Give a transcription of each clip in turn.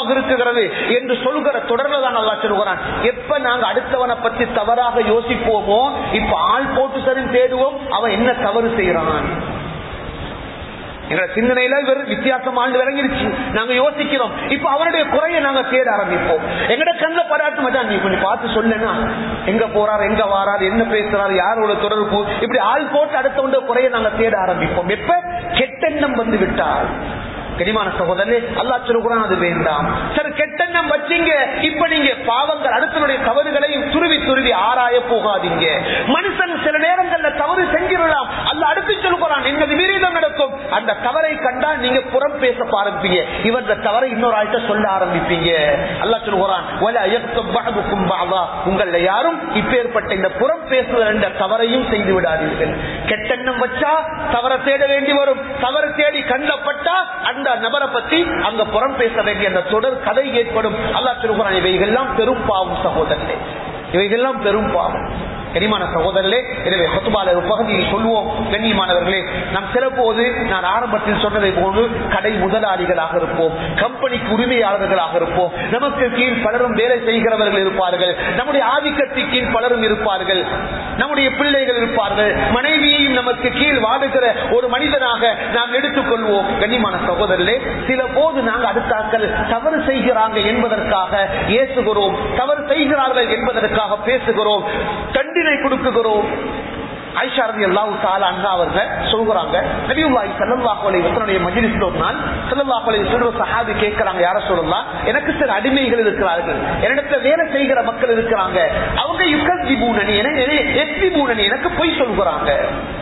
பாவமாக இருக்குகிறது என்று சொல்கிற தொடர்ல தான் நல்லா சொல்கிறான் எப்ப நாங்க அடுத்தவனை பத்தி தவறாக யோசிப்போமோ இப்ப ஆள் போட்டு சரி தேடுவோம் அவன் என்ன தவறு செய்யறான் எங்களை சிந்தனையில வெறும் வித்தியாசம் ஆண்டு விளங்கிருச்சு நாங்க யோசிக்கிறோம் இப்ப அவனுடைய குறையை நாங்க தேட ஆரம்பிப்போம் எங்கட கண்ணில் படாட்டு மச்சான் நீ கொஞ்சம் பார்த்து சொல்லுனா எங்க போறாரு எங்க வாராரு என்ன பேசுறாரு யாரோட தொடர்பு இப்படி ஆள் போட்டு அடுத்தவண்ட குறையை நாங்க தேட ஆரம்பிப்போம் எப்ப கெட்டெண்ணம் வந்து விட்டால் கனிமான சகோதரே அல்லா சொல்லுகிறான் அது வேண்டாம் சரி கெட்டெண்ணம் வச்சீங்க இப்ப நீங்க பாவங்கள் அடுத்தனுடைய தவறுகளை துருவி துருவி ஆராய போகாதீங்க மனுஷன் சில நேரங்கள்ல தவறு செஞ்சிடலாம் அல்ல அடுத்து சொல்லுகிறான் என்ன விபரீதம் நடக்கும் அந்த தவறை கண்டால் நீங்க புறம் பேச ஆரம்பிப்பீங்க இவர் இந்த தவறை இன்னொரு ஆள்கிட்ட சொல்ல ஆரம்பிப்பீங்க அல்லா சொல்லுகிறான் "வலா யக்தப் பஅதுக்கும் பஅதா." உங்கள யாரும் இப்பேற்பட்ட இந்த புறம் பேசுதல் என்ற தவறையும் செய்து விடாதீர்கள் கெட்டெண்ணம் வச்சா தவற தேட வேண்டி வரும் தவறு தேடி கண்டப்பட்டா அந்த நபரை பத்தி அங்க புறம் பேச வேண்டிய அந்த தொடர் கதை ஏற்படும் அல்லா சொல்லுகிறான் இவைகள்லாம் பெரும் பாவம் சகோதரர்களே இவைகள்லாம் பெரும் பாவம் கனிமான சகோதரர்களே எனவே ஹொத்துபால ஒரு பகுதியில் சொல்லுவோம் கண்ணியமானவர்களே நாம் சில போது நான் ஆரம்பத்தில் சொன்னதை போன்று கடை முதலாளிகளாக இருப்போம் கம்பெனிக்கு உரிமையாளர்களாக இருப்போம் நமக்கு கீழ் பலரும் வேலை செய்கிறவர்கள் இருப்பார்கள் நம்முடைய ஆதிக்கத்திற்கு கீழ் பலரும் இருப்பார்கள் நம்முடைய பிள்ளைகள் இருப்பார்கள் மனைவியையும் நமக்கு கீழ் வாடுகிற ஒரு மனிதனாக நாம் எடுத்துக்கொள்வோம் கண்ணியமான சகோதரர்களே சில போது நாங்கள் அடுத்தாக்கள் தவறு செய்கிறாங்க என்பதற்காக ஏசுகிறோம் தவறு செய்கிறார்கள் என்பதற்காக பேசுகிறோம் தண்டினை கொடுக்குகிறோம் ஐஷாரதி அல்லாஹு தாலா அண்ணா அவர்கள் சொல்கிறாங்க நபியுல்லாஹி ஸல்லல்லாஹு அலைஹி வஸல்லம் மஜ்லிஸ்ல ஒரு நாள் ஸல்லல்லாஹு அலைஹி வஸல்லம் சஹாபி கேக்குறாங்க யார சொல்லலாம் எனக்கு சில அடிமைகள் இருக்கிறார்கள் என்னிடத்துல வேலை செய்கிற மக்கள் இருக்கிறாங்க அவங்க யுக்கஜிபூனனி எனக்கு எஸ்பிபூனனி எனக்கு பொய் சொல்கிறாங்க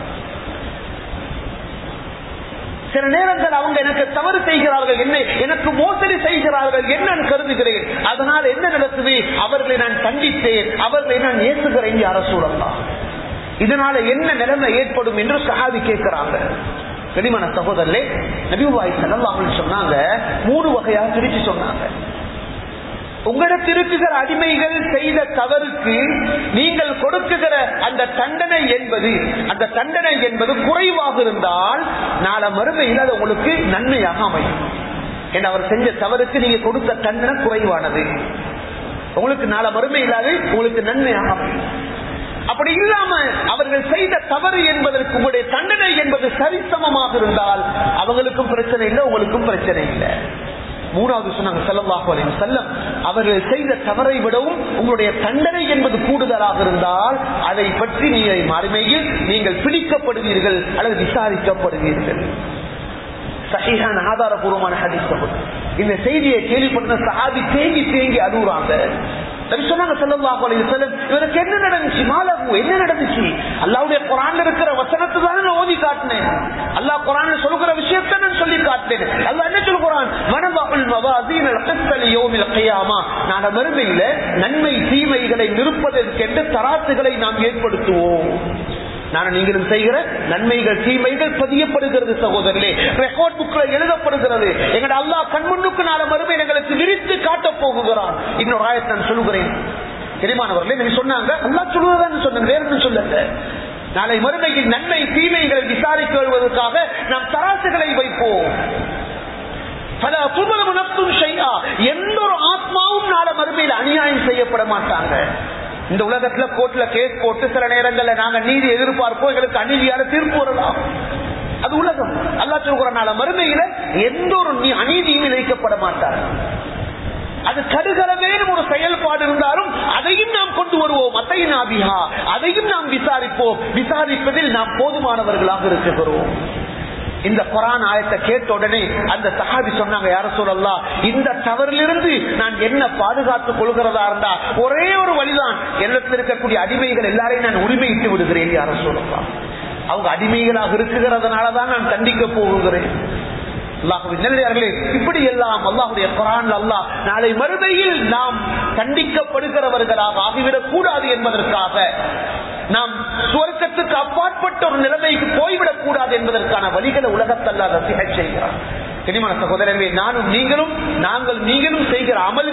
சில நேரங்கள் அவங்க எனக்கு தவறு செய்கிறார்கள் என்ன எனக்கு மோசடி செய்கிறார்கள் என்ன கருதுகிறேன் அதனால் என்ன நடக்குது அவர்களை நான் கண்டித்தேன் அவர்களை நான் ஏசுகிறேன் யார சூழலாம் இதனால என்ன நிலைமை ஏற்படும் என்று சஹாபி கேட்கிறாங்க கனிமன சகோதரர்களே நபிவாய் செல்லவாங்க சொன்னாங்க மூணு வகையா பிரிச்சு சொன்னாங்க உங்களிடத்தில் இருக்கிற அடிமைகள் செய்த தவறுக்கு நீங்கள் கொடுக்குகிற அந்த தண்டனை என்பது அந்த தண்டனை என்பது குறைவாக இருந்தால் நாளை மறுமையில் அது உங்களுக்கு நன்மையாக அமையும் ஏன்னா அவர் செஞ்ச தவறுக்கு நீங்க கொடுத்த தண்டனை குறைவானது உங்களுக்கு நாளை மறுமை இல்லாது உங்களுக்கு நன்மையாக அமையும் அப்படி இல்லாம அவர்கள் செய்த தவறு என்பதற்கு உங்களுடைய தண்டனை என்பது சரிசமமாக இருந்தால் அவங்களுக்கும் பிரச்சனை இல்லை உங்களுக்கும் பிரச்சனை இல்லை மூணாவது சொன்னாங்க செல்லவாக செல்லம் அவர்கள் செய்த தவறை விடவும் உங்களுடைய தண்டனை என்பது கூடுதலாக இருந்தால் அதை பற்றி நீங்கள் மறுமையில் நீங்கள் பிடிக்கப்படுவீர்கள் அல்லது விசாரிக்கப்படுவீர்கள் சகிஹான ஆதாரபூர்வமான ஹதீஸ் இந்த செய்தியை கேள்விப்பட்ட சஹாபி தேங்கி தேங்கி அழுகுறாங்க சொன்னாங்க செல்லல்லாஹு அலைஹி வஸல்லம் இவருக்கு என்ன நடந்துச்சு மாலகு என்ன நடந்துச்சு அல்லாஹ்வுடைய குர்ஆன்ல இருக்கிற வசனத்தை தான் நான் ஓதி காட்டினேன் அல்லாஹ் குர்ஆன்ல சொல்லுகிற விஷயத்தை நான் சொல்லி காட்டினேன் அல்லாஹ் என்ன சொல்கிறான் வனபுல் மவாசீன் அல் யௌமில் கியாமா நாளை மறுமையில நன்மை தீமைகளை நிறுப்பதற்கென்று தராசுகளை நாம் ஏற்படுத்துவோம் நான் நீங்களும் செய்கிற நன்மைகள் தீமைகள் பதியப்படுகிறது சகோதரர்களே ரெக்கார்ட் புக்ல எழுதப்படுகிறது எங்கட அல்லா கண்முன்னுக்கு நாள மறுமை எங்களுக்கு விரித்து காட்ட போகுகிறான் இன்னொரு ஆயத்தை நான் சொல்லுகிறேன் தெரியுமானவர்களே நீங்க சொன்னாங்க அல்லா சொல்லுவதான் சொன்னாங்க வேற என்ன சொல்லுங்க நாளை மறுமையில் நன்மை தீமைகளை விசாரிக்க வருவதற்காக நாம் தராசுகளை வைப்போம் பல துமரவு நப்தும் செய்யா எந்த ஒரு ஆத்மாவும் நாள மறுமையில் அநியாயம் செய்யப்பட மாட்டாங்க இந்த உலகத்துல கோர்ட்ல கேஸ் போட்டு சில நேரங்கள்ல நாங்க நீதி எதிர்பார்ப்போம் எங்களுக்கு அநீதியான தீர்ப்பு வரலாம் அது உலகம் அல்லா சொல்கிறனால மறுமையில எந்த ஒரு அநீதியும் இழைக்கப்பட மாட்டார் அது கடுகளவேனும் ஒரு செயல்பாடு இருந்தாலும் அதையும் நாம் கொண்டு வருவோம் அத்தை நாபிஹா அதையும் நாம் விசாரிப்போம் விசாரிப்பதில் நாம் போதுமானவர்களாக இருக்கிறோம் இந்த குரான் ஆயத்தை கேட்ட உடனே அந்த சஹாபி சொன்னாங்க யார சொல்லலாம் இந்த தவறிலிருந்து நான் என்ன பாதுகாத்துக் கொள்கிறதா இருந்தா ஒரே ஒரு வழிதான் என்னத்தில் இருக்கக்கூடிய அடிமைகள் எல்லாரையும் நான் உரிமையிட்டு விடுகிறேன் யார சொல்லலாம் அவங்க அடிமைகளாக இருக்குகிறதுனாலதான் நான் தண்டிக்க போகிறேன் நல்லே இப்படி எல்லாம் அல்லாஹுடைய குரான் அல்லாஹ் நாளை மறுமையில் நாம் தண்டிக்கப்படுகிறவர்களாக ஆகிவிடக் கூடாது என்பதற்காக நாம் சுவர்க்கத்துக்கு அப்பாற்பட்ட ஒரு நிலைமைக்கு போய்விடக் கூடாது என்பதற்கான வழிகளை உலகத்தல்ல ரசிக செய்கிறார் தெரியுமான சகோதரர்களே நானும் நீங்களும் நாங்கள் நீங்களும் செய்கிற அமல்கள்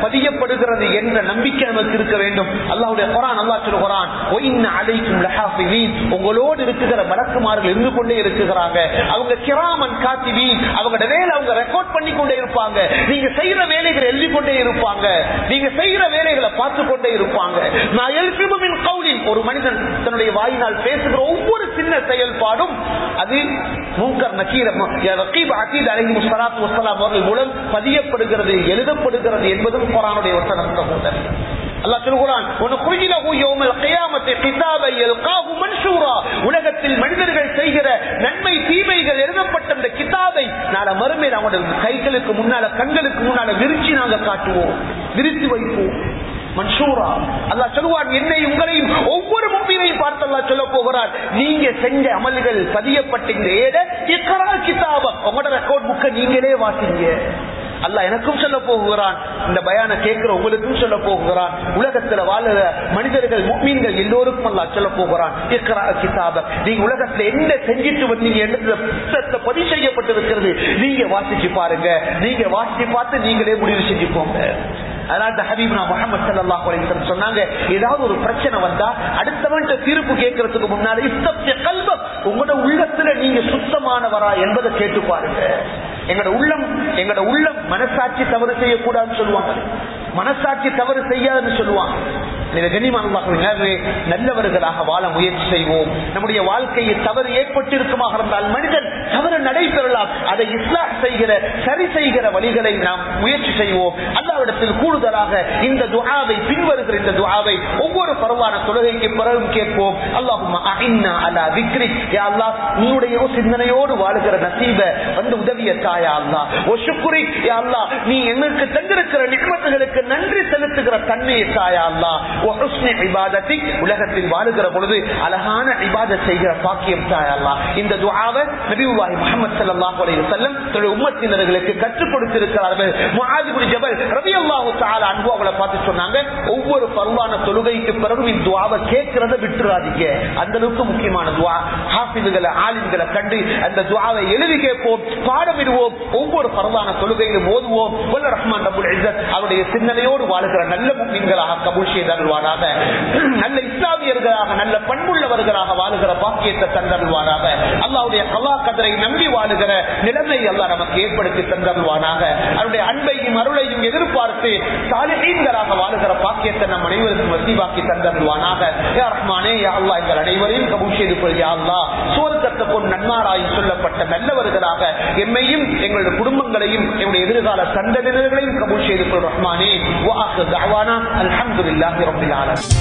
பதியப்படுகிறது என்ற நம்பிக்கை நமக்கு இருக்க வேண்டும் அல்லாஹ்வுடைய குரான் அல்லாஹ் சொல்கிறான் "ஒயின்ன அலைக்கும் லஹாஃபிதீன்." உங்களோடு இருக்குகிற மலக்குமார்கள் இருந்து கொண்டே இருக்குகிறாங்க அவங்க கிராமன் காத்திவீன் அவங்களோட வேலை அவங்க ரெக்கார்ட் பண்ணி கொண்டே இருப்பாங்க நீங்க செய்யற வேலைகளை எழுதி கொண்டே இருப்பாங்க நீங்க செய்யற வேலைகளை பார்த்து கொண்டே இருப்பாங்க நான் எழுப்பிமின் கவுலின் ஒரு மனிதன் தன்னுடைய வாயினால் பேசுகிற ஒவ்வொரு சின்ன செயல்பாடும் அது மூங்கர் நக்கீர ரகீப் அகீத் அலைஹி ஸலாத்து வஸலாம் அவர்கள் மூலம் பதியப்படுகிறது எழுதப்படுகிறது என்பதும் குர்ஆனுடைய வசனம் சகோதரர் அல்லாஹ் சொல்கிறான் "வனுக்ரிஜு லஹு யௌமல் கியாமத்தி கிதாபன் யல்காஹு மன்ஷூரா." உலகத்தில் மனிதர்கள் செய்கிற நன்மை தீமைகள் எழுதப்பட்ட அந்த கிதாபை நாளை மறுமையில் அவங்களுடைய கைகளுக்கு முன்னால கண்களுக்கு முன்னால விரிச்சு நாங்க காட்டுவோம் விரித்து வைப்போம் மன்சூரா அல்லாஹ் சொல்லுவான் என்னை உங்களையும் ஒவ்வொரு முப்பினையும் பார்த்து அல்லாஹ் சொல்ல போகிறார் நீங்க செஞ்ச அமல்கள் பதியப்பட்ட இந்த ஏட இக்கரா கிதாபம் உங்களோட ரெக்கார்ட் புக்கை நீங்களே வாசிங்க அல்லாஹ் எனக்கும் சொல்ல போகிறான் இந்த பயான கேட்கிற உங்களுக்கும் சொல்ல போகிறான் உலகத்துல வாழுற மனிதர்கள் முக்மீன்கள் எல்லோருக்கும் அல்லாஹ் சொல்ல போகிறான் இக்ரா கிதாப நீங்க உலகத்துல என்ன செஞ்சிட்டு வந்தீங்க என்ற புத்தகத்துல பதிவு செய்யப்பட்டிருக்கிறது நீங்க வாசிச்சு பாருங்க நீங்க வாசிச்சு பார்த்து நீங்களே முடிவு செஞ்சுக்கோங்க அதாவது ஹபீப்னா முகமது ஸல்லல்லாஹு அலைஹி வஸல்லம் சொன்னாங்க ஏதாவது ஒரு பிரச்சனை வந்தா அடுத்தவன்ட்ட தீர்ப்பு கேட்கறதுக்கு முன்னால இஸ்தப்தி கல்பக் உங்களோட உள்ளத்துல நீங்க சுத்தமானவரா என்பதை கேட்டு பாருங்க எங்களோட உள்ளம் எங்களோட உள்ளம் மனசாட்சி தவறு செய்யக்கூடாதுன்னு சொல்லுவாங்க மனசாட்சி தவறு செய்யாதுன்னு சொல்லுவாங்க எனவே கண்ணியமானவர்களே, நல்லவர்களாக வாழ முயற்சி செய்வோம் நம்முடைய வாழ்க்கையில் தவறு ஏற்பட்டிருக்குமாக இருந்தால் மனிதன் தவறு நடைபெறலாம் அதை இஸ்லாம் செய்கிற சரி செய்கிற வழிகளை நாம் முயற்சி செய்வோம் அல்லாவிடத்தில் கூடுதலாக இந்த துஆவை பின்வருகிற இந்த துஆவை ஒவ்வொரு பரவான தொழுகைக்கு பிறகும் கேட்போம் அல்லாஹும்ம அஇன்னா அலா திக்ரிக் யா அல்லாஹ் உன்னுடைய சிந்தனையோடு வாழுகிற நசீப வந்து உதவிய தாயா அல்லாஹ் ஓ ஷுக்ரிக் யா அல்லாஹ் நீ எங்களுக்கு தந்திருக்கிற நிகமத்துகளுக்கு நன்றி செலுத்துகிற தன்மையை தாயா அல்லாஹ் ஓ ஹுஸ்னி இபாதத்திக் உலகத்தில் வாழுகிற பொழுது அழகான இபாதத் செய்கிற பாக்கியம் தாயா அல்லாஹ் இந்த துஆவை நபியுல்லாஹி முஹம்மது ஸல்லல்லாஹு அலைஹி வஸல்லம் தன்னுடைய உம்மத்தினர்களுக்கு கற்றுக் கொடுத்திருக்கிறார்கள் முஆத் இப்னு ஜபல் ரலியல்லாஹு தஆலா அன்ஹு அவங்களை பார்த்து சொன்னாங்க ஒவ்வொரு பருவான தொழுகைக்கு பிறகு இந்த துஆவை கேட்கிறத விட்டுறாதீங்க அந்த அளவுக்கு முக்கியமான துஆ ஹாஃபிதுகளை ஆலிம்களை கண்டு அந்த துஆவை எழுதி கேட்போம் பாடமிடுவோம் ஒவ்வொரு பரவான தொழுகையிலும் ஓதுவோம் வல்ல ரஹ்மான் ரபுல் இஸ்ஸத் அவருடைய சிந்தனையோடு வாழுகிற நல்ல முக்மீன்களாக கபூல் செய்தருள்வாராக நல்ல இஸ்லாமியர்களாக நல்ல பண்புள்ளவர்களாக வாழுகிற பாக்கியத்தை தந்தருள்வாராக அல்லாவுடைய கலா கதரை நம்பி வாழுகிற நிலைமை அல்லாஹ் நமக்கு ஏற்படுத்தி தந்தருள்வானாக அவருடைய அன்பையும் அருளையும் எதிர்பார்த்து சாலிஹீன்களாக வாழுகிற பாக்கியத்தை நம் அனைவருக்கும் வசீவாக்கி தந்தருள்வானாக யா ரஹ்மானே யா அல்லாஹ் எங்கள் அனைவரையும் கபூல் செய்து கொள் யா அல்லாஹ் சுவர்க்கத்தை கொண்டு நன்மாராய் சொல்லப்பட்ட நல்லவர்களாக எம்மையும் எங்களுடைய குடும்பங்களையும் எங்களுடைய எதிர்கால சந்ததியினர்களையும் கபூல் செய்து கொள் ரஹ்மானே வாஹு தஅவானா அல்ஹம்துலில்லாஹி ரப்பில் ஆலமீன்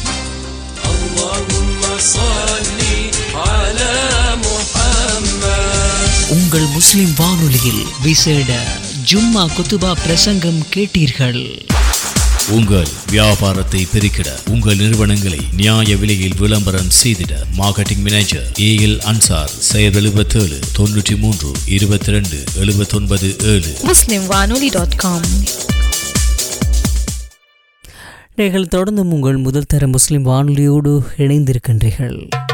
اللهم صل على محمد உங்கள் முஸ்லிம் வானொலியில் விசேட ஜும்மா குத்துபா பிரசங்கம் கேட்டீர்கள் உங்கள் வியாபாரத்தை பெருக்கிட உங்கள் நிறுவனங்களை நியாய விலையில் விளம்பரம் செய்திட marketing manager A L Ansar செயல் எழுபத்தேழு தொண்ணூற்றி மூன்று இருபத்தி ரெண்டு எழுபத்தொன்பது ஏழு muslimwanoli.com நீங்கள் தொடர்ந்தும் உங்கள் முதல் தர முஸ்லிம் வானொலியோடு இணைந்திருக்கின்றீர்கள்